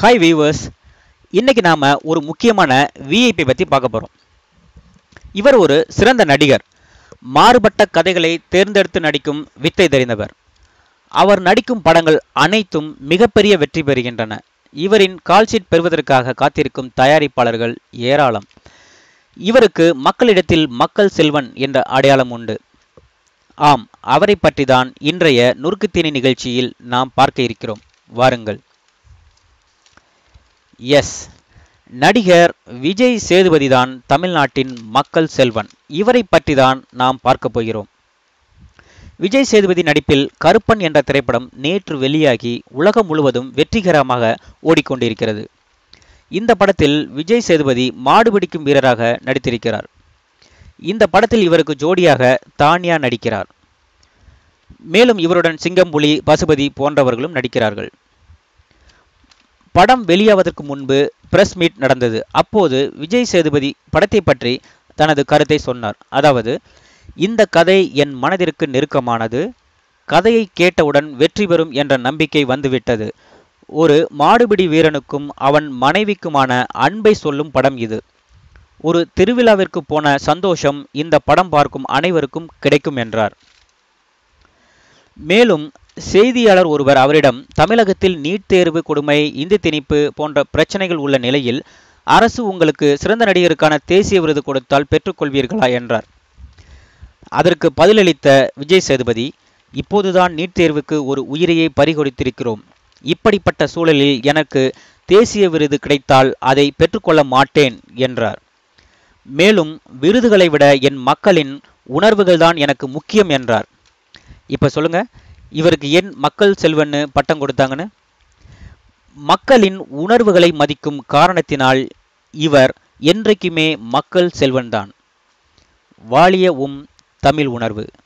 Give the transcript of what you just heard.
hi viewers இன்னைக்கு நாம ஒரு முக்கியமான விஐபி பத்தி பார்க்க போறோம் இவர் ஒரு சிறந்த நடிகர் மாறுபட்ட கதைகளை தேர்ந்தெடுத்து நடிக்கும் வித்தை தெரிந்தவர் அவர் நடிக்கும் படங்கள் அனைத்தும் மிகப்பெரிய வெற்றி பெறுகின்றன இவரின் கால்ஷீட் பெறுவதற்காக காத்திருக்கும் தயாரிப்பாளர்கள் ஏராளம் இவருக்கு மக்களிடத்தில் மக்கள் செல்வன் என்ற அடையாளம் உண்டு ஆம் அவரை பற்றி தான் இன்றைய நுறுக்குத்தீனி நிகழ்ச்சியில் நாம் பார்க்க இருக்கிறோம் வாருங்கள் எஸ் நடிகர் விஜய் சேதுபதி தான் தமிழ்நாட்டின் மக்கள் செல்வன் இவரை பற்றி தான் நாம் பார்க்க போகிறோம் விஜய் சேதுபதி நடிப்பில் கருப்பன் என்ற திரைப்படம் நேற்று வெளியாகி உலகம் முழுவதும் வெற்றிகரமாக ஓடிக்கொண்டிருக்கிறது இந்த படத்தில் விஜய் சேதுபதி மாடு பிடிக்கும் வீரராக நடித்திருக்கிறார் இந்த படத்தில் இவருக்கு ஜோடியாக தானியா நடிக்கிறார் மேலும் இவருடன் சிங்கம்புலி பசுபதி போன்றவர்களும் நடிக்கிறார்கள் படம் வெளியாவதற்கு முன்பு பிரஸ் மீட் நடந்தது அப்போது விஜய் சேதுபதி படத்தை பற்றி தனது கருத்தை சொன்னார் அதாவது இந்த கதை என் மனதிற்கு நெருக்கமானது கதையை கேட்டவுடன் வெற்றி பெறும் என்ற நம்பிக்கை வந்துவிட்டது ஒரு மாடுபிடி வீரனுக்கும் அவன் மனைவிக்குமான அன்பை சொல்லும் படம் இது ஒரு திருவிழாவிற்கு போன சந்தோஷம் இந்த படம் பார்க்கும் அனைவருக்கும் கிடைக்கும் என்றார் மேலும் செய்தியாளர் ஒருவர் அவரிடம் தமிழகத்தில் நீட் தேர்வு கொடுமை இந்தி திணிப்பு போன்ற பிரச்சனைகள் உள்ள நிலையில் அரசு உங்களுக்கு சிறந்த நடிகருக்கான தேசிய விருது கொடுத்தால் பெற்றுக்கொள்வீர்களா என்றார் அதற்கு பதிலளித்த விஜய் சேதுபதி இப்போதுதான் நீட் தேர்வுக்கு ஒரு உயிரையை பறிகொடுத்திருக்கிறோம் இப்படிப்பட்ட சூழலில் எனக்கு தேசிய விருது கிடைத்தால் அதை பெற்றுக்கொள்ள மாட்டேன் என்றார் மேலும் விருதுகளை விட என் மக்களின் உணர்வுகள் தான் எனக்கு முக்கியம் என்றார் இப்ப சொல்லுங்க இவருக்கு ஏன் மக்கள் செல்வன்னு பட்டம் கொடுத்தாங்கன்னு மக்களின் உணர்வுகளை மதிக்கும் காரணத்தினால் இவர் என்றைக்குமே மக்கள் செல்வன்தான் வாழிய உம் தமிழ் உணர்வு